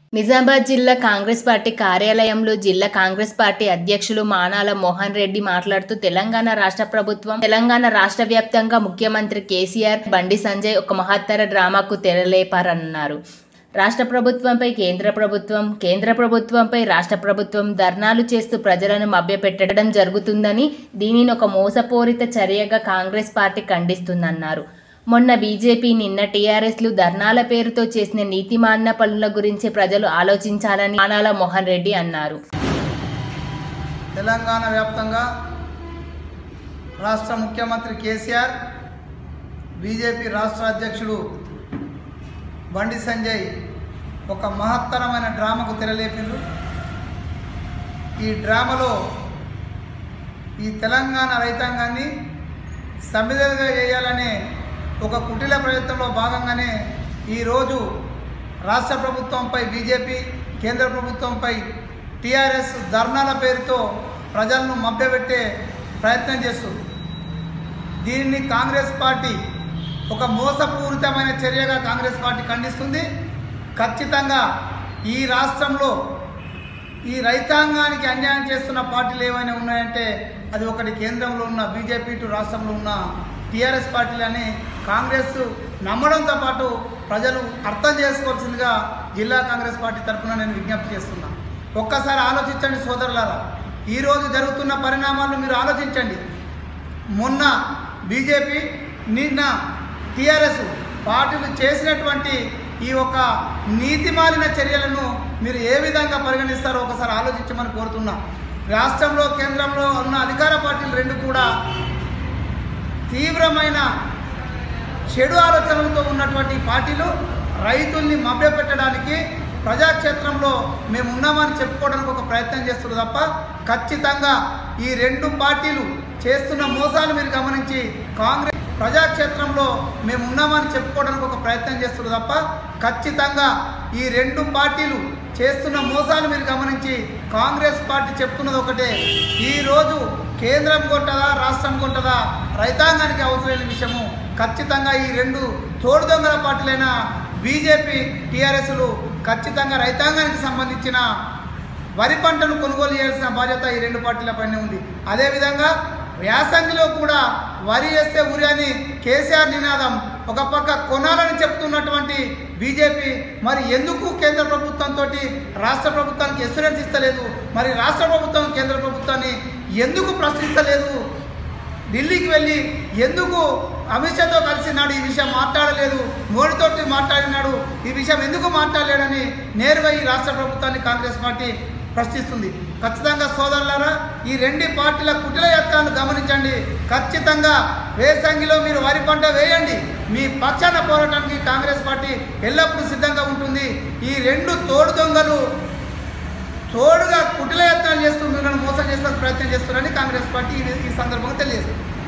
నిజామాబాద్ జిల్లా కాంగ్రెస్ పార్టీ కార్యాలయంలో జిల్లా కాంగ్రెస్ పార్టీ అధ్యక్షులు మానాల మోహన్ రెడ్డి మాట్లాడుతూ తెలంగాణ రాష్ట్ర ప్రభుత్వం తెలంగాణ రాష్ట్ర వ్యాప్తంగా ముఖ్యమంత్రి కేసీఆర్ బండి సంజయ్ ఒక మహత్తర డ్రామాకు తెరలేపారన్నారు రాష్ట్ర ప్రభుత్వంపై కేంద్ర ప్రభుత్వం కేంద్ర ప్రభుత్వంపై రాష్ట్ర ప్రభుత్వం ధర్నాలు చేస్తూ ప్రజలను మభ్యపెట్టడం జరుగుతుందని దీనిని ఒక మోసపూరిత చర్యగా కాంగ్రెస్ పార్టీ ఖండిస్తుందన్నారు మొన్న బీజేపీ నిన్న టీఆర్ఎస్లు ధర్నాల పేరుతో చేసిన నీతిమాన్య పనుల గురించి ప్రజలు ఆలోచించాలని ఆనాల మోహన్ రెడ్డి అన్నారు తెలంగాణ వ్యాప్తంగా రాష్ట్ర ముఖ్యమంత్రి కేసీఆర్ బీజేపీ రాష్ట్ర అధ్యక్షుడు బండి సంజయ్ ఒక మహత్తరమైన డ్రామాకు తెరలేపిండ్రు ఈ డ్రామాలో ఈ తెలంగాణ రైతాంగాన్ని సమిధలుగా చేయాలనే ఒక కుటిల ప్రయత్నంలో భాగంగానే ఈరోజు రాష్ట్ర ప్రభుత్వంపై బీజేపీ కేంద్ర ప్రభుత్వంపై టీఆర్ఎస్ ధర్నాల పేరుతో ప్రజలను మభ్యపెట్టే ప్రయత్నం చేస్తుంది దీనిని కాంగ్రెస్ పార్టీ ఒక మోసపూరితమైన చర్యగా కాంగ్రెస్ పార్టీ ఖండిస్తుంది ఖచ్చితంగా ఈ రాష్ట్రంలో ఈ రైతాంగానికి అన్యాయం చేస్తున్న పార్టీలు ఏమైనా ఉన్నాయంటే అది ఒకటి కేంద్రంలో ఉన్న బీజేపీ టు రాష్ట్రంలో ఉన్న టీఆర్ఎస్ పార్టీలని కాంగ్రెస్ నమ్మడంతో పాటు ప్రజలు అర్థం చేసుకోవాల్సిందిగా జిల్లా కాంగ్రెస్ పార్టీ తరఫున నేను విజ్ఞప్తి చేస్తున్నా ఒక్కసారి ఆలోచించండి సోదరులారా ఈరోజు జరుగుతున్న పరిణామాలను మీరు ఆలోచించండి మొన్న బీజేపీ నిన్న టీఆర్ఎస్ పార్టీలు చేసినటువంటి ఈ యొక్క నీతిమాలిన చర్యలను మీరు ఏ విధంగా పరిగణిస్తారో ఒకసారి ఆలోచించమని కోరుతున్నా రాష్ట్రంలో కేంద్రంలో ఉన్న అధికార పార్టీలు రెండు కూడా తీవ్రమైన చెడు ఆలోచనలతో ఉన్నటువంటి పార్టీలు రైతుల్ని మభ్యపెట్టడానికి ప్రజాక్షేత్రంలో మేము ఉన్నామని చెప్పుకోవడానికి ఒక ప్రయత్నం చేస్తున్నారు తప్ప ఖచ్చితంగా ఈ రెండు పార్టీలు చేస్తున్న మోసాలు మీరు గమనించి కాంగ్రెస్ ప్రజాక్షేత్రంలో మేము ఉన్నామని చెప్పుకోవడానికి ఒక ప్రయత్నం చేస్తున్నారు తప్ప ఖచ్చితంగా ఈ రెండు పార్టీలు చేస్తున్న మోసాలు మీరు గమనించి కాంగ్రెస్ పార్టీ చెప్తున్నది ఒకటే ఈరోజు కేంద్రం కొంటదా రాష్ట్రం కొంటదా రైతాంగానికి అవసరమైన విషయము ఖచ్చితంగా ఈ రెండు తోడు దొంగల పార్టీలైన బీజేపీ టీఆర్ఎస్లు ఖచ్చితంగా రైతాంగానికి సంబంధించిన వరి పంటను కొనుగోలు చేయాల్సిన బాధ్యత ఈ రెండు పార్టీలపైనే ఉంది అదేవిధంగా యాసంగిలో కూడా వరి వేస్తే ఉరి అని కేసీఆర్ నినాదం ఒక పక్క కొనాలని చెప్తున్నటువంటి బీజేపీ మరి ఎందుకు కేంద్ర ప్రభుత్వంతో రాష్ట్ర ప్రభుత్వానికి ఎస్యూరెన్స్ ఇస్తలేదు మరి రాష్ట్ర ప్రభుత్వం కేంద్ర ప్రభుత్వాన్ని ఎందుకు ప్రశ్నిస్తలేదు ఢిల్లీకి వెళ్ళి ఎందుకు అమిత్ షాతో కలిసి నాడు ఈ విషయం మాట్లాడలేదు మోడీతోటి మాట్లాడినాడు ఈ విషయం ఎందుకు మాట్లాడలేడని నేరుగా ఈ రాష్ట్ర ప్రభుత్వాన్ని కాంగ్రెస్ పార్టీ ప్రశ్నిస్తుంది ఖచ్చితంగా సోదరులారా ఈ రెండు పార్టీల కుటిల యత్నాలను గమనించండి ఖచ్చితంగా వేసంగిలో మీరు వరి పంట వేయండి మీ పక్షాన పోరాటానికి కాంగ్రెస్ పార్టీ ఎల్లప్పుడూ సిద్ధంగా ఉంటుంది ఈ రెండు తోడు దొంగలు తోడుగా కుటిల యత్నాలు చేస్తూ మిమ్మల్ని మోసం చేసే ప్రయత్నం చేస్తున్నారని కాంగ్రెస్ పార్టీ ఈ- ఈ సందర్భంగా తెలియజేస్తుంది